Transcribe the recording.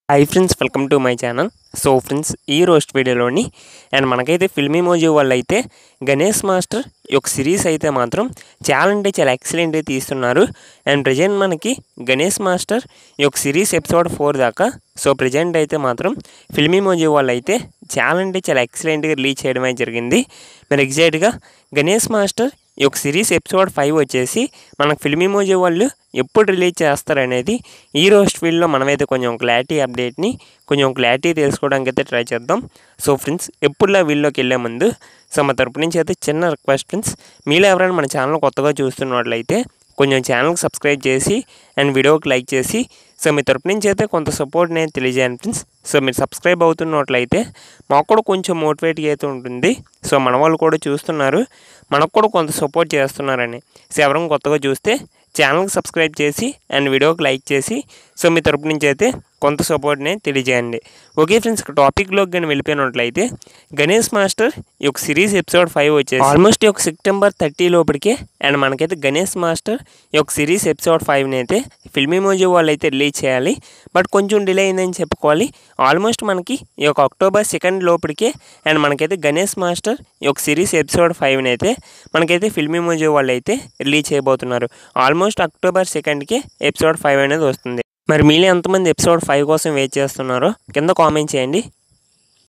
hi friends welcome to my channel so friends ఈ roast వీడియోలోని and మనకైతే filmy మోజీ వాళ్ళు అయితే గణేష్ మాస్టర్ ఈ యొక్క సిరీస్ అయితే మాత్రం చాలా అంటే చాలా ఎక్సలెంట్గా తీస్తున్నారు అండ్ ప్రజెంట్ మనకి గణేష్ మాస్టర్ ఈ యొక్క సిరీస్ ఎపిసోడ్ ఫోర్ దాకా సో ప్రజెంట్ అయితే మాత్రం ఫిల్మీ మోజీ వాళ్ళు అయితే చాలా అంటే చాలా ఎక్సలెంట్గా రిలీజ్ చేయడమే జరిగింది మరి ఎగ్జాక్ట్గా గణేష్ మాస్టర్ ఈ యొక్క సిరీస్ ఎపిసోడ్ ఫైవ్ వచ్చేసి మనకు ఫిల్మీ మోజీ వాళ్ళు ఎప్పుడు రిలీజ్ చేస్తారనేది ఈ రోస్ట్ ఫీల్డ్లో మనమైతే కొంచెం క్లారిటీ అప్డేట్ని కొంచెం క్లారిటీ తెలుసుకోవడానికి అయితే ట్రై చేద్దాం సో ఫ్రెండ్స్ ఎప్పుడులా వీళ్ళలోకి వెళ్ళే ముందు సో మా తరపు నుంచి అయితే చిన్న రిక్వెస్ట్ ఫ్రెండ్స్ మీలో ఎవరైనా మన ఛానల్ కొత్తగా చూస్తున్నట్లయితే కొంచెం ఛానల్కి సబ్స్క్రైబ్ చేసి అండ్ వీడియోకి లైక్ చేసి సో మీ తరపు నుంచి అయితే కొంత సపోర్ట్ నేను తెలియజేయండి ఫ్రెండ్స్ సో మీరు సబ్స్క్రైబ్ అవుతున్నట్లయితే మాకు కూడా కొంచెం మోటివేట్గా అయితే ఉంటుంది సో మన వాళ్ళు కూడా చూస్తున్నారు మనకు కూడా కొంత సపోర్ట్ చేస్తున్నారని సో ఎవరైనా కొత్తగా చూస్తే ఛానల్కి సబ్స్క్రైబ్ చేసి అండ్ వీడియోకి లైక్ చేసి సో మీ తరపు నుంచి అయితే కొంత సపోర్ట్ని తెలియజేయండి ఓకే ఫ్రెండ్స్ టాపిక్లోకి కానీ వెళ్ళిపోయినట్లయితే గణేష్ మాస్టర్ ఈ యొక్క సిరీస్ ఎపిసోడ్ ఫైవ్ వచ్చేసి ఆల్మోస్ట్ ఈ యొక్క సెప్టెంబర్ థర్టీ లోపలికే అండ్ మనకైతే గణేష్ మాస్టర్ ఈ యొక్క సిరీస్ ఎపిసోడ్ ఫైవ్ని అయితే ఫిల్మీ మోజీ వాళ్ళు అయితే రిలీజ్ చేయాలి బట్ కొంచెం డిలే అయిందని చెప్పుకోవాలి ఆల్మోస్ట్ మనకి ఈ యొక్క అక్టోబర్ సెకండ్ లోపలికే అండ్ మనకైతే గణేష్ మాస్టర్ ఈ యొక్క సిరీస్ ఎపిసోడ్ ఫైవ్ని అయితే మనకైతే ఫిల్మీ మోజీ వాళ్ళు అయితే రిలీజ్ చేయబోతున్నారు ఆల్మోస్ట్ అక్టోబర్ సెకండ్కి ఎపిసోడ్ ఫైవ్ అనేది వస్తుంది మరి మీలో ఎంతమంది ఎపిసోడ్ ఫైవ్ కోసం వెయిట్ చేస్తున్నారో కింద కామెంట్ చేయండి